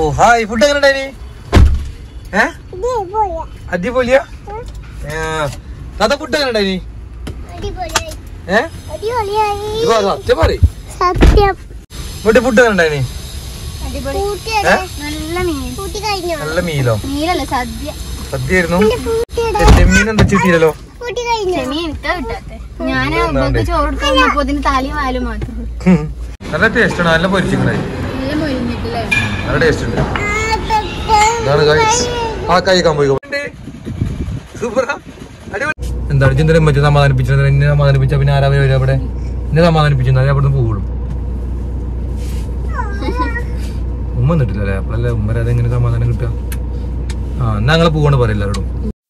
Hi food എങ്ങനെ ഉണ്ടായിനി ഏ അടിപൊളിയാ താത്ത ഫുഡ് എങ്ങനെ ഉണ്ടായിനി ഏ ഇപ്പൊ അത് സത്യം പറയും സത്യം വീട്ടിൽ ഫുഡ് എങ്ങനെ ഉണ്ടായിനി ഏ? നല്ല മീൻ കൂട്ടി കഴിഞ്ഞോ നല്ല മീലോ മീനല്ല സദ്യ സദ്യയായിരുന്നു കൂട്ടിയുടെ ചെമ്മീൻ എന്താ ചിട്ടിയില്ലല്ലോ കൂട്ടി കഴിഞ്ഞോ ചെമി എനിക്കാ കിട്ടാത്തെ ഞാൻ ഒന്നാണ്ട്. അവർക്ക് ചോറ് കൊടുക്കാൻ വന്നപ്പോ ഇതിന് താലിയും വാലും മാത്രം നല്ല ടേസ്റ്റ് ആണ് നല്ല പൊരിച്ചിട്ടുണ്ടായി നല്ല മൊരിഞ്ഞിട്ടില്ലേ നല്ല ടേസ്റ്റ് ഉണ്ട് ഇതാണ് guys. ആ കൈ കമ്പോയി സൂപ്പറാ അടിപൊളി എന്താണ് ചിന്തനം പറ്റി സമാധാനിപ്പിച്ചത് എന്നെ സമാധാനിപ്പിച്ച പിന്നെ ആരാ വരും അവിടെ എന്നെ സമാധാനിപ്പിച്ചു ഞാൻ അവിടെ നിന്ന് പോകുള്ളൂ ഉമ്മ വന്നിട്ടില്ലല്ലേ അപ്പോഴല്ലേ ഉമ്മ അതെങ്ങനെ സമാധാനം കിട്ടുക ആ എന്നാ ഞങ്ങള് പോവാണ് പറയും എല്ലാവരോടും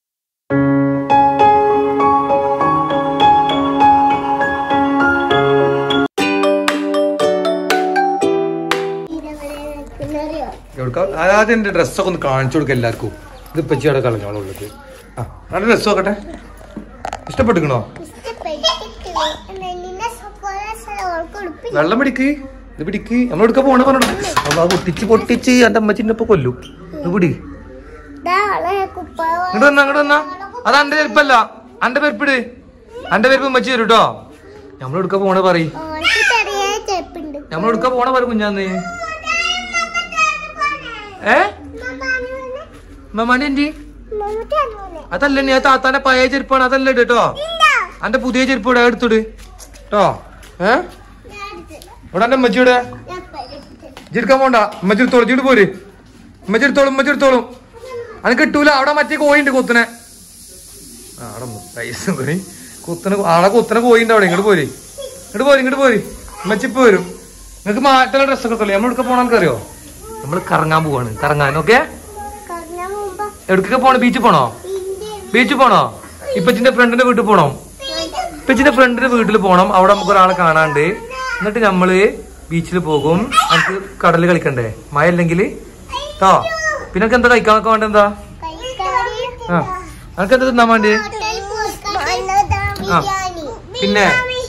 എവിടുക്ക ആദ്യം എന്റെ ഡ്രസ്സൊക്കെ ഒന്ന് കാണിച്ചു കൊടുക്കുക എല്ലാവർക്കും ഇത് ഇപ്പച്ചി അവിടെ കളഞ്ഞോളുള്ളത് ആ നല്ല ഡ്രസ്സ് നോക്കട്ടെ ഇഷ്ടപ്പെട്ടിക്കണോ വെള്ളം പിടിക്ക് ഇത് പിടിക്ക് നമ്മൾ എടുക്കാൻ പോണ പറഞ്ഞു അമ്മ പൊട്ടിച്ച് പൊട്ടിച്ച് എന്റെ അമ്മച്ചിന്റെ ഒപ്പം കൊല്ലും ഇത് പിടി ഇങ്ങോട്ട് വന്നാ ഇങ്ങോട്ട് വന്നാ അത് അന്റെ ചെരുപ്പല്ല അന്റെ പെരുപ്പിട് അന്റെ പെരുപ്പ് ഉമ്മച്ചി തരും കേട്ടോ നമ്മൾ എടുക്കാൻ പോണ പറയ് ചെറുപ്പുണ്ട് നമ്മൾ എടുക്കാൻ പോണ പറ കുഞ്ഞാന്ന് ഏ മമ്മാന്റെ എന്തി അതല്ല നീ ആ താത്താന്റെ പഴയ ചെരുപ്പാണ് അതല്ല കേട്ടോ അന്റെ പുതിയ ചെരുപ്പ് ഇവിടെ എടുത്തിട് കേട്ടോ ഏ ഇവിടെ എന്റെ അമ്മച്ചിയുടെ ജിടുക്കാൻ പോണ്ട അമ്മച്ചി എടുത്തോളും ജിട് പോര് അമ്മച്ചി എടുത്തോളും അമ്മച്ചി എടുത്തോളും അത് കിട്ടൂല അവിടെ മറ്റേ കോയിണ്ട് കുത്തനെ ആ, അവിടെ ഒന്ന് പൈസ പോയി കുത്തനെ ആളെ കുത്തനെ കോയിണ്ട് അവിടെ ഇങ്ങോട്ട് പോര് ഇങ്ങോട്ട് പോര് ഇങ്ങോട്ട് പോര് അമ്മച്ചി ഇപ്പൊ വരും നിങ്ങക്ക് മാറ്റുള്ള ഡ്രസ്സൊക്കെ കിട്ടില്ലേ നമ്മൾ എടുക്കാൻ പോകണം അറിയോ നമ്മൾ കറങ്ങാൻ പോവാണ് കറങ്ങാൻ ഓക്കെ എവിടേക്കൊക്കെ പോണോ ബീച്ചിൽ പോണോ ബീച്ചിൽ പോണോ ഇപ്പച്ചിന്റെ ഫ്രണ്ടിന്റെ വീട്ടിൽ പോണോ ഇപ്പച്ചിന്റെ ഫ്രണ്ടിന്റെ വീട്ടിൽ പോണം അവിടെ നമുക്ക് ഒരാളെ കാണാണ്ട് എന്നിട്ട് നമ്മള് ബീച്ചിൽ പോകും നമുക്ക് കടല് കളിക്കണ്ടേ മഴ അല്ലെങ്കിൽ കേട്ടോ പിന്നെ എന്താ കഴിക്കാനൊക്കെ വേണ്ട എന്താ ആ അനക്ക് എന്താ തിന്നാൻ വേണ്ടി ആ. പിന്നെ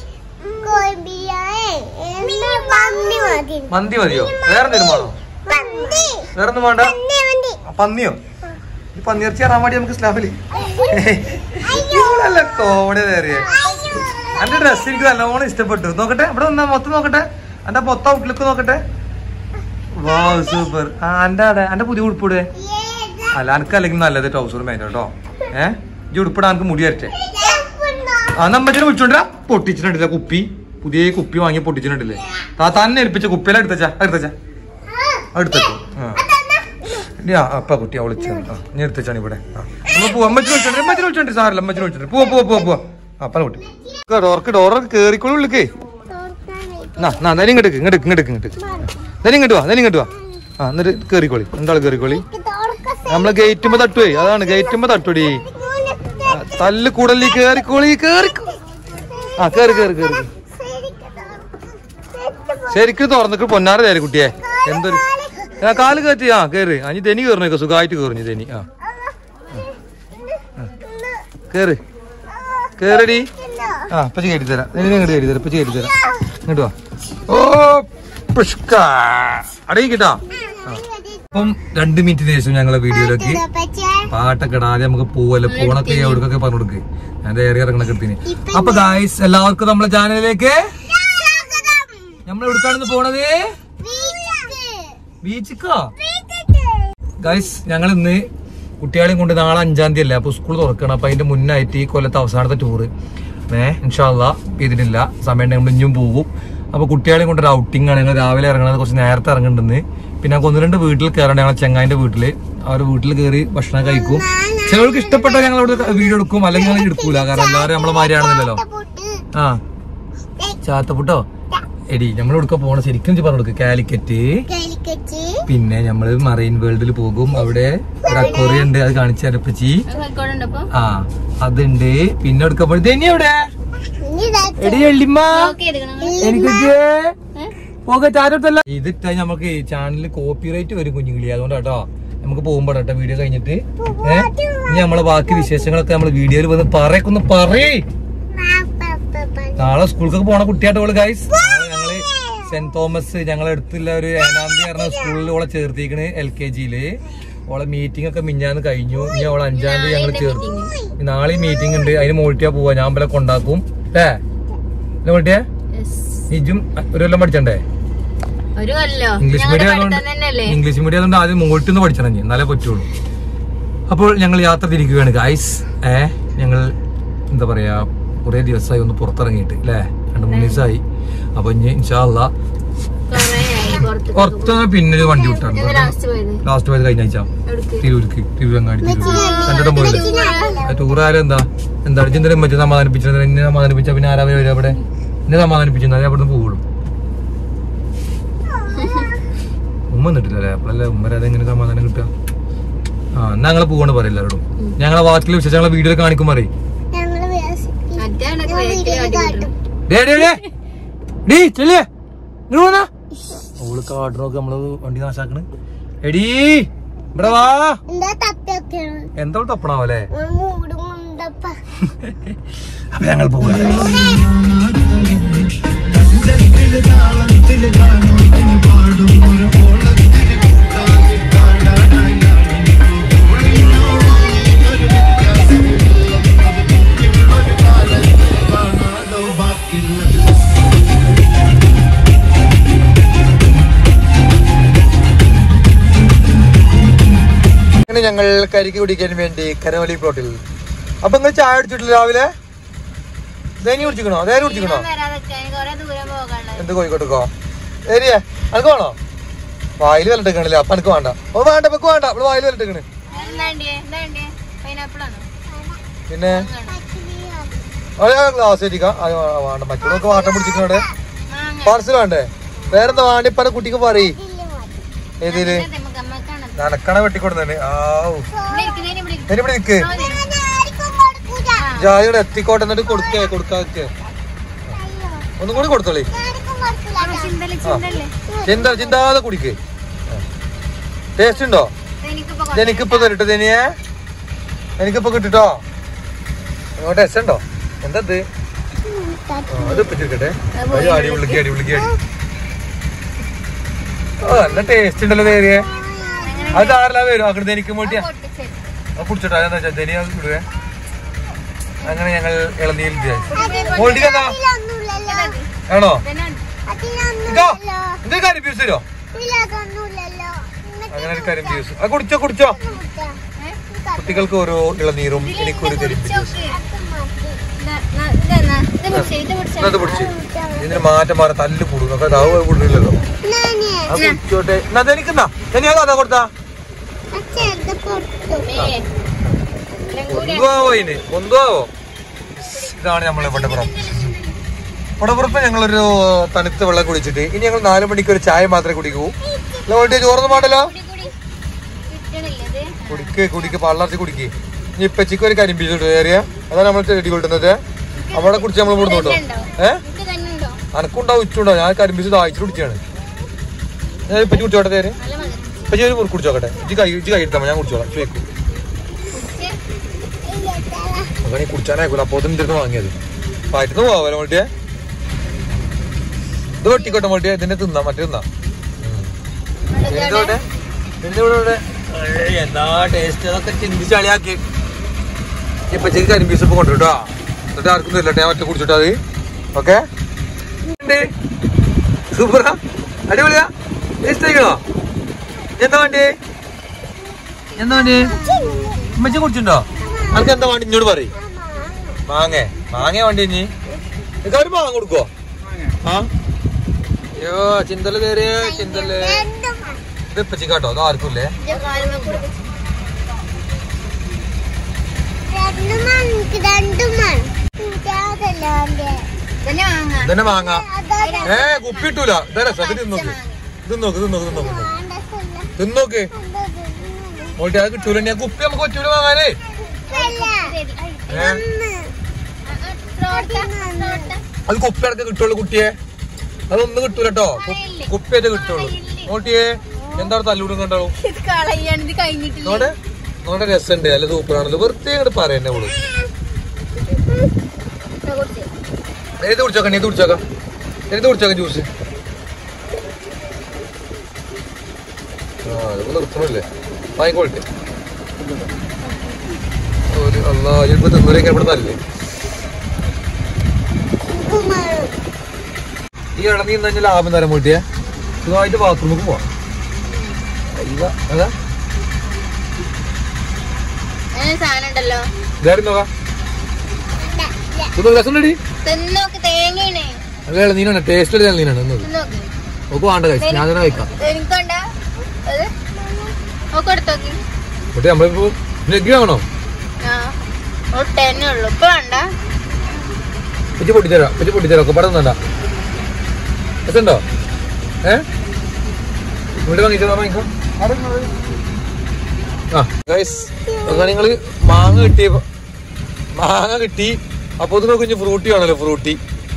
മന്തി മതിയോ വേറെ എന്തെങ്കിലും വേണോ വേറെ ഒന്നും വേണ്ട ആ, പന്നിയോ ഈ പന്നിയിറച്ചി ഇറാൻ വേണ്ടി നമുക്ക് സ്ലാബില് നല്ല കോമഡി നേറിയ എന്റെ ഡ്രസ് എനിക്ക് നല്ലോണം ഇഷ്ടപ്പെട്ടു നോക്കട്ടെ ഇവിടെ വന്നാ മൊത്തം നോക്കട്ടെ എന്റെ മൊത്തം ഔട്ട്ലുക്ക് നോക്കട്ടെ വാ സൂപ്പർ ആ എന്റെ അതെ എന്റെ പുതിയ ഉടുപ്പിടെ അല്ല എനിക്ക് അല്ലെങ്കിൽ നല്ലത് ട്രൗസർ മേനോ കേട്ടോ ഏഹ് ഈ ഉടുപ്പിടാ എനിക്ക് മുടി വരട്ടെ ആ നമ്മച്ചിനെ വിളിച്ചോണ്ടിരാ പൊട്ടിച്ചിട്ടുണ്ടല്ലേ കുപ്പി പുതിയ കുപ്പി വാങ്ങി പൊട്ടിച്ചിട്ടുണ്ടല്ലേ താ തന്നെ ഏൽപ്പിച്ച കുപ്പിയിലെ എടുത്തച്ചാ എടുത്തച്ചാ എടുത്തച്ചു ആ ഇനി ആ അപ്പ കുട്ടി അവള് ആ ഞാൻ എടുത്തച്ചാണ് ഇവിടെ ആ നമ്മൾ പോവാ അമ്മച്ചിനെ വിളിച്ചോണ്ട് അമ്മച്ചിനെ വിളിച്ചോണ്ട് സാറില്ല അമ്മച്ചിനെ വിളിച്ചോണ്ട് പോവാ പോവാ പോവാ പോവാ ആ പല കുട്ടി ഡോർക്ക് ഡോറൊക്കെ കേറിക്കോളൂ ഉള്ളിക്കേ നാ നാ നേരം ഇങ്ങോട്ട് ഇങ്ങോട്ട് ഇങ്ങോട്ട് ഇങ്ങോട്ട് നേരം ഇങ്ങോട്ട് വാ നേരം ഇങ്ങോട്ട് വാ ആ എന്നിട്ട് കേറിക്കോളി രണ്ടാൾ കേറിക്കോളി നമ്മളെ ഗേറ്റുമ്പോ തട്ടുവേ അതാണ് ഗേറ്റുമ്പോ തട്ടുടി ആ, തല്ല് കൂടലി കേറിക്കോളി കേറിക്കോ ആ കേറി കേറി കേറി ശരിക്കും തുറന്നിട്ട് പൊന്നാറ തേരി കുട്ടിയെ എന്തൊരു ആ കാല് കയറ്റി ആ കേറി അനി തെനി കയറണേക്കോ സുഖമായിട്ട് കയറിഞ്ഞു തെനി ആ കേറ് കേറടി ആ ഇപ്പൊ കയറ്റി തരാം തെനി ഇങ്ങോട്ട് കയറ്റി തരാം ഇപ്പൊ കയറ്റി തരാം ഇങ്ങോട്ട് വാ ഓ പുഷ്ക അടയിക്കിട്ടാ അപ്പം രണ്ട് മിനിറ്റിന് ശേഷം ഞങ്ങളെ വീഡിയോയിലേക്ക് പാട്ടൊക്കെ ഇടാം ആദ്യം നമുക്ക് പോവല്ലോ ഫോണൊക്കെ എവിടേക്കൊക്കെ പറഞ്ഞു കൊടുക്ക് ഞാൻ ഏറി ഇറങ്ങണൊക്കെ എടുത്തിന് അപ്പൊ ഗായ്സ് എല്ലാവർക്കും നമ്മളെ ചാനലിലേക്ക് നമ്മൾ എവിടേക്കാണെന്ന് പോണത് ബീച്ചിക്കോ ഗായ്സ് ഞങ്ങൾ ഇന്ന് കുട്ടികളെയും കൊണ്ട് നാളെ അഞ്ചാം തീയതി അല്ലേ അപ്പൊ സ്കൂൾ തുറക്കണം അപ്പൊ അതിന്റെ മുന്നായിട്ട് ഈ കൊല്ലത്തെ അവസാനത്തെ ടൂറ് ഏ ഇൻഷാല്ല ഇതിനില്ല സമയം ഉണ്ടെങ്കിൽ നമ്മൾ ഇനിയും പോകും അപ്പൊ കുട്ടികളെയും കൊണ്ട് ഒരു ഔട്ടിംഗ് ആണ് ഞങ്ങൾ രാവിലെ ഇറങ്ങണത് കുറച്ച് നേരത്തെ ഇറങ്ങുന്നുണ്ടെന്ന് പിന്നെ ഞങ്ങൾക്ക് ഒന്ന് രണ്ട് വീട്ടിൽ കയറണം ഞങ്ങൾ ചെങ്ങായിന്റെ വീട്ടില് ആ ഒരു വീട്ടിൽ കയറി ഭക്ഷണം കഴിക്കും ചിലർക്ക് ഇഷ്ടപ്പെട്ട ഞങ്ങൾ അവിടെ വീഡിയോ എടുക്കും അല്ലെങ്കിൽ ഞങ്ങൾ എടുക്കൂല കാരണം എല്ലാവരും നമ്മളെ മാതിരിയാണെന്നില്ലല്ലോ ആ ചാത്തപ്പുട്ടോ എടി നമ്മൾ എടുക്കാൻ പോണ ശരിക്കും പറഞ്ഞു കൊടുക്ക് കാലിക്കറ്റ് പിന്നെ നമ്മള് മറൈൻ വേൾഡിൽ പോകും അവിടെ ഒരു അക്വറിയം ഉണ്ട് അത് കാണിച്ചു തരപ്പച്ചി കോഴിക്കോടുണ്ട് അപ്പൊ ആ അതുണ്ട് പിന്നെ എടുക്കാൻ പോയി ഇതെന്നെ എവിടെ എടി എള്ളിമ്മ ഓക്കെ എടുക്കണം എനിക്ക് പോകെ ചാരത്തല്ല ഇതിട്ടാ നമുക്ക് ചാനലിൽ കോപ്പിറൈറ്റ് വരും കുഞ്ഞുങ്ങളി അതുകൊണ്ട് കേട്ടോ നമുക്ക് പോകുമ്പോ കേട്ടോ വീഡിയോ കഴിഞ്ഞിട്ട് ഏഹ് ഇനി നമ്മളെ ബാക്കി വിശേഷങ്ങളൊക്കെ നമ്മൾ വീഡിയോയിൽ വന്ന് പറയൊക്കെ പറയേ നാളെ സ്കൂളിലേക്ക് പോണ കുട്ടിയാട്ടോള് ഗൈസ് നാളെ ഞങ്ങള് സെന്റ് തോമസ് ഞങ്ങളെ അടുത്തുള്ള ഒരു ഏനാന്തി പറഞ്ഞ സ്കൂളിൽ ഓളെ ചേർത്തിക്കണ് എൽ കെ ജിയില് ഓളെ മീറ്റിംഗ് ഒക്കെ മിഞ്ഞാന്ന് കഴിഞ്ഞു ഇനി ഓളെ അഞ്ചാം തീയതി ഞങ്ങൾ ചേർത്ത് ഇനി നാളെ മീറ്റിംഗ് ഉണ്ട് അതിന് മോൾട്ടിയാ പോവാ ഞാൻ പല കൊണ്ടാക്കും ഏ മോൾട്ടിയാ Yes. ഇജും ഒരു കൊല്ലം പഠിച്ചണ്ടേ ഒരു കൊല്ലോ ഇംഗ്ലീഷ് ഞങ്ങളുടെ മീഡിയം പഠിത്തം തന്നെയല്ലേ ഇംഗ്ലീഷ് മീഡിയം ആയതുകൊണ്ട് ആദ്യം മുകളിൽ നിന്ന് പഠിച്ചണം ഇനി, എന്നാലേ പറ്റുള്ളൂ അപ്പോൾ ഞങ്ങൾ യാത്ര തിരിക്കുകയാണ് ഗൈസ് ഏ ഞങ്ങൾ എന്താ പറയാ കുറെ ദിവസമായി ഒന്ന് പുറത്തിറങ്ങിയിട്ട് അല്ലേ രണ്ട് മൂന്ന് ദിവസമായി അപ്പൊ ഇനി ഇൻഷാല്ല കൊറേ ആയി പുറത്ത് പുറത്ത് പിന്നെ ഒരു വണ്ടി വിട്ടാണ് എന്ന് ലാസ്റ്റ് പോയത് ലാസ്റ്റ് പോയത് കഴിഞ്ഞ ആഴ്ച എവിടേക്ക് തിരൂർക്ക് തിരുവങ്ങാടി തിരൂർ രണ്ടിടം പോയില്ലേ ടൂർ ആരും എന്താ എന്താ ചിന്തനം വെച്ച് സമാധാനിപ്പിച്ചത് എന്നെ സമാധാനിപ്പിച്ച പിന്നെ ആരാ വരിക അവിടെ എന്നെ സമാധാനിപ്പിച്ചു എന്നാലേ അവിടെ നിന്ന് പോവുള്ളൂ ഉമ്മ നിന്നിട്ടില്ലല്ലേ അപ്പോഴല്ലേ ഉമ്മ അതെങ്ങനെ സമാധാനം കിട്ടുക ആ എന്നാ ഞങ്ങളെ പോവാണ് പറയില്ല എല്ലാവരോടും ഞങ്ങളെ വാക്കിൽ വിശേഷം ഞങ്ങളെ വീഡിയോ കാണിക്കും പറയും ഞങ്ങള് വിശ്വസിക്കും മറ്റാണ് വേക്കില് കാട്ടി വിട്ടു. ഡേ ഡേ ഡേ ഡീ ചെല്ലേ ഇങ്ങോട്ട് വന്നാ ഓള് കാട് നോക്ക് നമ്മള് വണ്ടി നാശാക്കണ് എടീ ഇവിടെ വാ എന്താ തപ്പിയൊക്കെയാണ് എന്താ തപ്പണാവല്ലേ മൂടും കൊണ്ടപ്പ അപ്പൊ ഞങ്ങൾ പോകാം അങ്ങനെ ഞങ്ങൾ കരിക്ക് കുടിക്കാൻ വേണ്ടി കരവലി പ്ലോട്ടിൽ അപ്പൊ നിങ്ങൾ ചായ അടിച്ചിട്ടില്ല രാവിലെ ധനി കുടിച്ചിക്കണോ ധൈര്യം കുടിച്ചിക്കണോ ഞാൻ വരാതൊക്കെ എനിക്ക് കൊറേ ദൂരം പോകാനുള്ളത് എന്ത് കോഴിക്കോട്ടേക്കോ ഏരിയ അനക്ക് വേണോ വായിൽ വല്ലട്ടേക്കണില്ല അപ്പൊ അനക്ക് വേണ്ട ഓ വേണ്ട ഇപ്പൊ വേണ്ട അവള് വായിൽ വല്ലട്ടേക്കണ് എന്താ വേണ്ടിയേ എന്താ വേണ്ടിയേ പൈനാപ്പിൾ ആണോ പിന്നെ ഗ്ലാസ് ആയിരിക്കാം അത് വേ- വേണ്ട മറ്റുള്ളവർക്ക് വാട്ടം പിടിച്ചിരിക്കണോടെ മാങ്ങ പാർസൽ വേണ്ടേ വേറെന്താ വാണ്ടിപ്പന കുട്ടിക്ക് പറയ് ഏതില് അതെ, നമുക്ക് അമ്മക്കാണ് നനക്കണ വെട്ടിക്കൊടുന്നെ ആ ഇവിടെ ഇരിക്കുന്നതിന് ഇവിടെ ഇരിക്ക്. ഇവിടെ നിക്ക് ആ. ജാതിയുടെ എത്തിക്കോട്ടെ എന്നിട്ട് കൊടുക്കേ കൊടുക്കാക്കെ ഒന്നും കൂടി കൊടുത്തോളി അവിടെ ചിന്തല് ചിന്തല്ലേ ചിന്ത ചിന്താതെ കുടിക്ക് ടേസ്റ്റ് ഉണ്ടോ എനിക്കിപ്പോ എനിക്കിപ്പോ തരട്ടെ തനിയെ എനിക്കിപ്പോ കിട്ടിട്ടോ അങ്ങോട്ട് ടേസ്റ്റ് ഉണ്ടോ എന്താ ഇത് ആ, അത് ഇപ്പിച്ചിരിക്കട്ടെ അയ്യോ അടി വിളിക്കി അടി വിളിക്കി അടി ആ നല്ല ടേസ്റ്റ് ഉണ്ടല്ലോ തേരിയെ അത് ആരല്ല വരും അങ്ങോട്ട് എനിക്ക് വേണ്ടിയാ പൊട്ടിച്ചേരും അത് കുടിച്ചിട്ടോ അതെന്താ വെച്ചാൽ തനിയ ഇടുവേ അങ്ങനെ ഞങ്ങൾ ഇളനീൽ മോൾട്ടിക്കെന്താ ഒന്നുമില്ലല്ലോ ആണോ പിന്നെ ഇതോ അതിനൊന്നുമില്ലല്ലോ എന്തൊരു കാര്യം ബ്യൂസ് തരോ ഇല്ല അതൊന്നുമില്ലല്ലോ അങ്ങനെ ഒരു കാര്യം ബ്യൂസ് ആ കുടിച്ചോ കുടിച്ചോ കുട്ടികൾക്ക് ഓരോ ഇളനീറും എനിക്കൊരു കരിമ്പ് ജ്യൂസ് അത് പിടിച്ച് ഇതിന് മാറ്റം മാറി തല്ല് കൂടും ഒക്കെ അത് കൂടുന്നില്ലല്ലോ അത് കുടിച്ചോട്ടെ എന്നാ അതെനിക്കെന്നാ ഇനി അത് അതാ കൊടുത്താ ഒന്നുവാവോ ഇതിന് ഒന്നുവാവോ ഇതാണ് നമ്മളെ വട്ടപ്പുറം വട്ടപ്പുറത്ത് ഞങ്ങളൊരു തണുത്ത വെള്ളം കുടിച്ചിട്ട് ഇനി ഞങ്ങൾ നാലു മണിക്ക് ഒരു ചായ മാത്രമേ കുടിക്കൂ ലോട്ടി ചോറൊന്നും പാടല്ലോ കുടിക്ക് കുടിക്ക് പള്ളർച്ച് കുടിക്ക് ഇനി ഇപ്പച്ചിക്ക് ഒരു കരിമ്പീസ് ഇട്ടു കയറിയ അതാണ് നമ്മൾ ചെടി കൊണ്ടുവന്നത് അവിടെ കുടിച്ച് നമ്മൾ കൊടുന്നുണ്ടോ ഏഹ് അനക്കുണ്ടാവും ഉച്ചുണ്ടാവും ഞാൻ കരിമ്പീസ് ദാഹിച്ചിട്ട് കുടിച്ചാണ് ഞാൻ ഇപ്പച്ചി കുടിച്ചോട്ടെ തേര് ഇപ്പച്ചി ഒരു മുറുക്ക് കുടിച്ചോക്കട്ടെ ഇജ്ജ് കൈ ഇജ്ജ് കൈ എടുത്താൽ ഞാൻ കുടിച്ചോളാം ചോദിക്കും അങ്ങനെ കുടിച്ചാനായിക്കൂല അപ്പൊ ഒന്നും തിരുന്ന് വാങ്ങിയത് പായറ്റുന്ന് പോവാലോ മോട്ടിയെ ഇത് വെട്ടിക്കോട്ടെ മോട്ടിയെ ഇതിനെ തിന്നാ മറ്റേ തിന്നാ എന്തോട്ടെ എന്തോടെ എന്താ ടേസ്റ്റ് അതൊക്കെ ചിന്തിച്ച് കളിയാക്കി ഇപ്പൊ ചെറിയ കരിമ്പീസ് ഇപ്പൊ കൊണ്ടുട്ടോ എന്നിട്ട് ആർക്കും തരില്ലട്ടെ ഞാൻ ഒറ്റ കുടിച്ചിട്ടാ അത് ഓക്കെ സൂപ്പറാ അടിപൊളിയാ ടേസ്റ്റ് ആയിക്കണോ എന്താ വേണ്ടി എന്താ വേണ്ടി ഉമ്മച്ചി കുടിച്ചിട്ടുണ്ടോ അനക്ക് എന്താ വേണ്ടി ഇങ്ങോട്ട് പറയും മാങ്ങ മാങ്ങ വേണ്ടി ഇനി എല്ലാവരും മാങ്ങ കൊടുക്കോ ആ അയ്യോ ചിന്തല് കയറിയ ചിന്തല് ഇത് ഇപ്പച്ചി കേട്ടോ അത് ആർക്കും ഇല്ലേ ഇതന്നെ മാങ്ങ ഏ കുപ്പി ഇട്ടൂല ഇതാ രസം ഇത് തിന്നോക്ക് ഇത് നോക്ക് ഇത് നോക്ക് ഇത് നോക്ക് തിന്നോക്ക് മോട്ടി അത് കിട്ടൂല ഞാൻ കുപ്പി നമുക്ക് പറ്റൂല വാങ്ങാനേ ഏ അത് കുപ്പി അടക്കം കിട്ടുള്ളൂ കുട്ടിയെ അതൊന്നും കിട്ടൂല കേട്ടോ കുപ്പിയായിട്ട് കിട്ടുള്ളൂ മോട്ടിയെ എന്താണ് തല്ലൂടും കണ്ടാവും ഇത് കളയാണ് ഇത് കഴിഞ്ഞിട്ടില്ല നോടെ നോടെ രസമുണ്ട് നല്ല സൂപ്പറാണല്ലോ വെറുതെ ഇങ്ങോട്ട് പറയന്നെ അവള് ഏത് കുടിച്ചോക്കാം നീ കുടിച്ചോക്കാം ഏത് കുടിച്ചോക്കാം ജ്യൂസ് ആ അതിപ്പോ നിർത്തണില്ലേ വാങ്ങിക്കോട്ടെ ഒരു അല്ലാ ഇപ്പൊ തിന്നൂരേക്ക് ഇവിടെ തല്ലേ ഈ ഇടനീ തന്നെ ലാഭം തരാൻ പോയിട്ടേ സുഖമായിട്ട് ബാത്റൂമിൽ പോവാം അയ്യ, അതാ അങ്ങനെ സാധനം ഉണ്ടല്ലോ ഇതാരും നോക്കാം ഇത് രസമുണ്ടടി തിന്നോക്ക് തേങ്ങയാണ് നല്ല ഇളനീനാണ് ടേസ്റ്റ് ഉള്ള ഇളനീനാണ് എന്നത് തിന്നോക്ക് നോക്ക് വേണ്ട കഴിച്ചു ഞാൻ തന്നെ കഴിക്കാം എനിക്കുണ്ട അത് ഒക്കെ എടുത്തോക്കി പക്ഷേ നമ്മളിപ്പോ നെഗ് വാങ്ങണോ ആ ഒട്ടന്നെ ഉള്ളു ഇപ്പൊ വേണ്ട പിച്ച് പൊട്ടിത്തരാം പിച്ച് പൊട്ടിത്തരാം ഒക്കെ പടം വേണ്ട രസമുണ്ടോ ഏ ഇവിടെ വാങ്ങിച്ചോ വാങ്ങിക്കോ ആ ഗൈസ് നിങ്ങള് മാങ്ങ കിട്ടി മാങ്ങ കിട്ടി അപ്പൊ ഇത് കുഞ്ഞ് ഫ്രൂട്ടി ആണല്ലോ ഫ്രൂട്ടി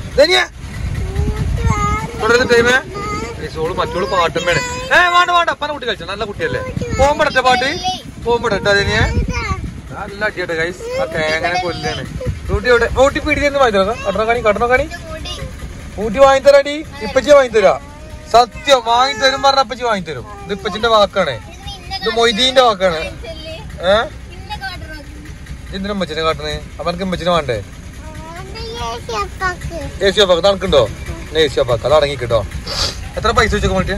ടൈമേ ഓള് മറ്റോള് പാട്ടും വേണേ ഏ വേണ്ട വേണ്ട അപ്പനെ കുട്ടി കളിച്ചോ നല്ല കുട്ടിയല്ലേ പോകുമ്പോഴത്തെ പാട്ട് പോകുമ്പോഴട്ടെ അതിനെ നല്ല അടിയാട്ടെ ഗൈസ് ആ തേങ്ങനെ കൊല്ലാണ് ഫ്രൂട്ടി എവിടെ ഫ്രൂട്ടി പിടിച്ചെന്ന് വാങ്ങി തരാം കടണ കാണി കടണ കാണി ഊട്ടി വാങ്ങി തരാടി ഇപ്പച്ചി വാങ്ങി തരാ സത്യം വാങ്ങി തരും പറഞ്ഞ അപ്പച്ചി വാങ്ങി തരും ഇത് ഇപ്പച്ചിന്റെ വാക്കാണ് ഇത് മൊയ്തീന്റെ വാക്കാണ് ഏ എന്തിനാ അമ്മച്ചിനെ കാട്ടണേ അപ്പൊ എനിക്ക് അമ്മച്ചിനെ വേണ്ടേ എ സി അപ്പാക്ക് തണുക്കുണ്ടോ എ സി അപ്പാക്ക് അത് അടങ്ങി കിട്ടോ എത്ര പൈസ വെച്ചൊക്കെ വേണ്ടിയ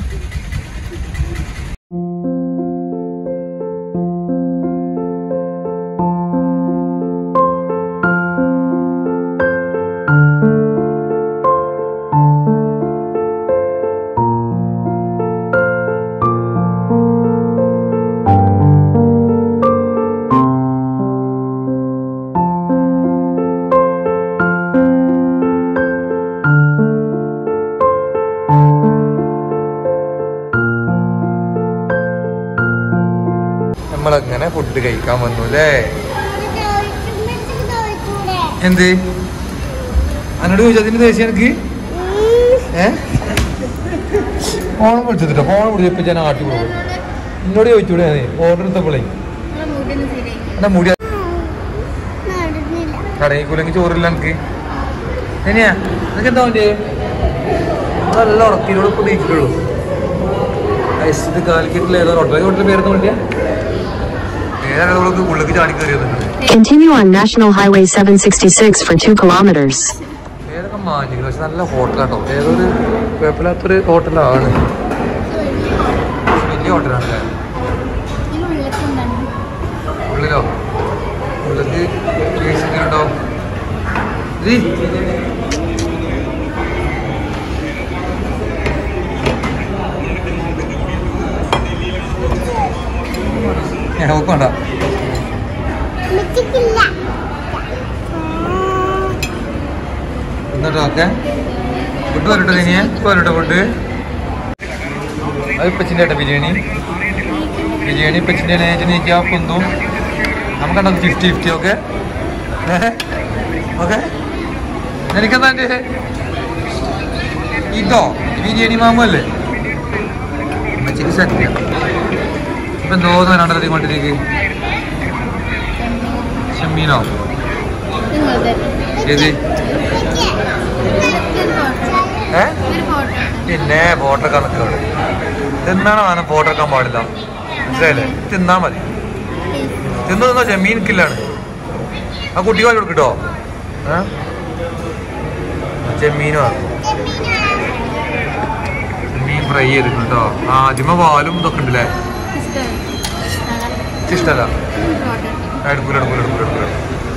നമ്മളങ്ങനെ ഫുഡ് കഴിക്കാൻ വന്നു അല്ലേ എന്ത് എന്നോട് ചോദിച്ചു അതിന് ദേശീയ എനിക്ക് ഏ ഫോൺ വിളിച്ചിട്ടോ ഫോൺ വിളിച്ചപ്പോ ഞാൻ ആട്ടി പോകും എന്നോട് ചോദിച്ചൂടെ ഓർഡർ എടുത്തപ്പോളേ എന്റെ മുടി കടയിൽ കൂലെങ്കിൽ ചോറില്ല എനിക്ക് എങ്ങനെയാ നിനക്ക് എന്താ വേണ്ടിയേ നല്ല ഉറക്കിനോട് ഇപ്പൊ നീച്ചിട്ടുള്ളൂ ഇത് കാലിക്കറ്റിൽ ഏതോ ഹോട്ടൽ ഹോട്ടലിൽ പേരുന്ന വേണ്ടിയാ ഏതാണ് നമ്മളൊക്കെ ഉള്ളിലേക്ക് ചാടി കയറിയത് Continue on National Highway 766 for 2 kilometers. ഏതൊക്കെ മാഞ്ഞില്ല പക്ഷെ നല്ല ഹോട്ടലാട്ടോ ഏതൊരു കുഴപ്പമില്ലാത്തൊരു ഹോട്ടലാണ് വലിയ ഹോട്ടലാണ് ഉള്ളിലോ ഉള്ളിലേക്ക് കേസ് ഉണ്ടോ ഞാൻ നോക്കണ്ട എന്നിട്ട് ഓക്കെ ഫുഡ് വരട്ടെ ഇനിയെ ഇപ്പോൾ വരട്ടെ ഫുഡ് അത് ഇപ്പച്ചിൻ്റെ ഏട്ടാ ബിരിയാണി ബിരിയാണി ഇപ്പച്ചിൻ്റെ ഏജ് നീക്കിയാ പൊന്തും നമുക്കുണ്ടോ ഫിഫ്റ്റി ഫിഫ്റ്റി ഓക്കെ ഓക്കെ എനിക്കെന്താ എൻ്റെ ഇതോ ബിരിയാണി മാമു അല്ലേ അമ്മച്ചിക്ക് സെറ്റ് ഇപ്പം എന്തോ രണ്ടര ഇങ്ങോട്ടേക്ക് ചെമ്മീനോ ഏത് ഏ പിന്നെ ഫോട്ടോ കണക്കുകൾ തിന്നാണ് വേണം ഫോട്ടോ എടുക്കാൻ പാടില്ല മനസ്സിലായില്ലേ തിന്നാ മതി തിന്നു തിന്നോ ചെമ്മീൻ കില്ലാണ് ആ കുട്ടി വാങ്ങി കൊടുക്കട്ടോ ഏ ചെമ്മീനോ ചെമ്മീൻ ഫ്രൈ ചെയ്തിട്ടുണ്ട് കേട്ടോ ആ ആദ്യമ പാലും ഇതൊക്കെ ഉണ്ടല്ലേ ഇഷ്ടല്ല എടുക്കൂല എടുക്കൂല എടുക്കൂല എടുക്കൂല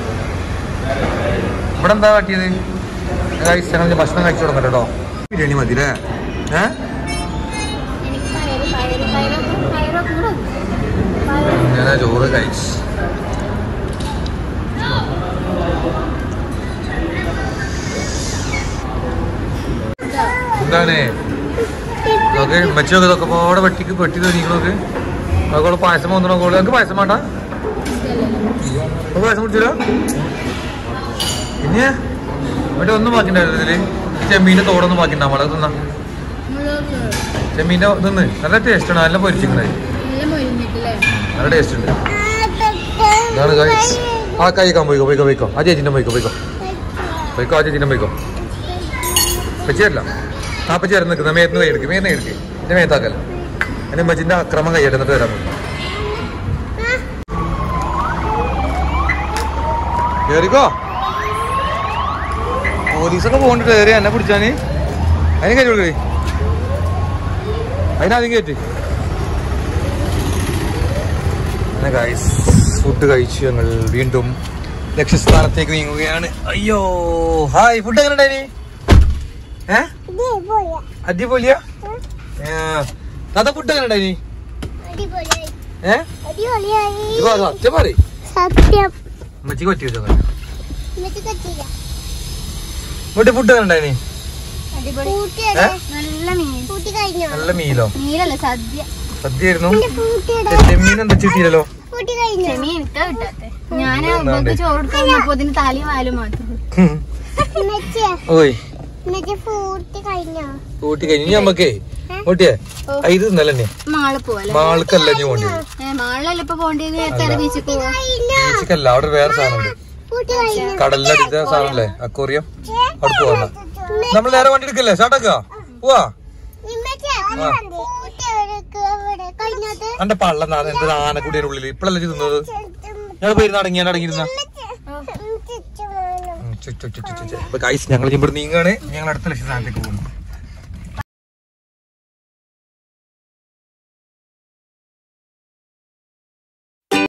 ഇവിടെ എന്താ കാട്ടിയത് ഗൈസ് ഞങ്ങൾ ഭക്ഷണം കഴിച്ചു തുടങ്ങട്ടെ കേട്ടോ ബിരിയാണി മതി അല്ലേ ഏ ഇങ്ങനെ ചോറ് കഴിച്ച് എന്താണ് നോക്ക് മെച്ചൊക്കെ ഇതൊക്കെ പോടെ വെട്ടിക്ക് വെട്ടി തോന്നിക്കണോക്ക് അതൊക്കെ പായസം വന്നു നോക്കോളൂ എനിക്ക് പായസം വേണ്ട നമുക്ക് പായസം കുടിച്ചല്ലോ പിന്നെ മറ്റേ ഒന്നും ബാക്കിണ്ടായിരുന്നു ഇതില് ചെമ്മീന്റെ തോടൊന്നും ബാക്കിണ്ടാവും അത് തിന്നാ ചെമ്മീന്റെ തിന്ന് നല്ല ടേസ്റ്റ് ആണ് നല്ല പൊരിച്ചിട്ടുണ്ടായി നല്ല ടേസ്റ്റ് ഉണ്ട് ഇതാണ് guys. ആ കഴിക്കാൻ പോയിക്കോ പോയിക്കോ പോയിക്കോ ആ ചേച്ചിന്റെ പോയിക്കോ പോയിക്കോ പോയിക്കോ ആ ചേച്ചിന്റെ പോയിക്കോ പച്ചിയല്ല ആ പച്ചി ഇറന്ന് നിൽക്കുന്ന മേത്ത് കൈ എടുക്ക് മേത്ത് കൈ എടുക്ക് എന്റെ മേത്താക്കല്ല എന്റെ മജിന്റെ അക്രമം കൈയ്യട്ടെ എന്നിട്ട് വരാം കേറിക്കോ പോലീസൊക്കെ പോകണ്ടിട്ട് കയറി എന്നെ പിടിച്ചാന് അതിന് കയറി അതിനാദ്യം കയറ്റി അങ്ങനെ ഗൈസ് ഫുഡ് കഴിച്ചു ഞങ്ങൾ വീണ്ടും ലക്ഷ്യസ്ഥാനത്തേക്ക് നീങ്ങുകയാണ് അയ്യോ ഹായ് ഫുഡ് എങ്ങനെ ഉണ്ടായിനി ഏ അടിപൊളിയാ താത്ത ഫുഡ് എങ്ങനെ ഉണ്ടായിനി അടിപൊളിയായി ഏ അടിപൊളിയായി ഇപ്പൊ അത് സത്യം പറ സത്യം അമ്മച്ചിക്ക് പറ്റി വെച്ചോ എന്നിട്ട് കത്തില്ല ഇങ്ങോട്ട് ഫുഡ് എങ്ങനെ ഉണ്ടായിനി കൂട്ടിയുടെ ഏ? നല്ല മീൻ കൂട്ടി കഴിഞ്ഞോ നല്ല മീലോ മീനല്ല സദ്യ സദ്യയായിരുന്നു എന്റെ കൂട്ടിയുടെ ചെമ്മീൻ എന്താ ചിട്ടിയില്ലല്ലോ കൂട്ടി കഴിഞ്ഞോ ചെമീൻ ഇട്ടാ കിട്ടാത്തെ ഞാൻ അവർക്ക് ചോറ് കൊടുക്കാൻ അപ്പൊ ഇതിന് തലയും വാലും മാത്രം ഉമ്മച്ചിയെ ഓയ് ഉമ്മച്ചി കൂട്ടി കഴിഞ്ഞോ കൂട്ടി കഴിഞ്ഞു ഇനി നമ്മക്കേ കൂട്ടിയേ ആ, ഇത് ഇന്നലെ മാള് പോവല്ലേ മാൾക്കല്ല ഇനി പോണ്ടിയത് ഏ, മാളിലല്ല ഇപ്പൊ പോണ്ടിയത് എത്ര ബീച്ചിൽ പോവാ ബീച്ചിക്കല്ല അവിടെ ഒരു വേറെ സാധനമുണ്ട് കൂട്ടി കഴിഞ്ഞോ കടലിലടിച്ച സാധനല്ലേ അക്കോറിയം അവിടെ പോവാ നമ്മൾ നേരെ വണ്ടി എടുക്കല്ലേ ഷാട്ടാക്കാ പോവാ ഉമ്മച്ചിയെ കൂട്ടി എവിടേക്ക് എവിടെ കഴിഞ്ഞത് എന്റെ പള്ള എന്ത് ആനക്കുടിയുടെ ഉള്ളിൽ ഇപ്പഴല്ലേ ഇത് തിന്നത് ഞങ്ങൾ പോയിരുന്ന് അടങ്ങിയാൻ അടങ്ങിയിരുന്ന ഉമ്മച്ചി വേണം ഗൈസ് ഞങ്ങൾ ഇവിടെ നീങ്ങാണ് ഞങ്ങൾ അടുത്ത ലക്ഷ്യസ്ഥാനത്തേക്ക് പോകുന്നു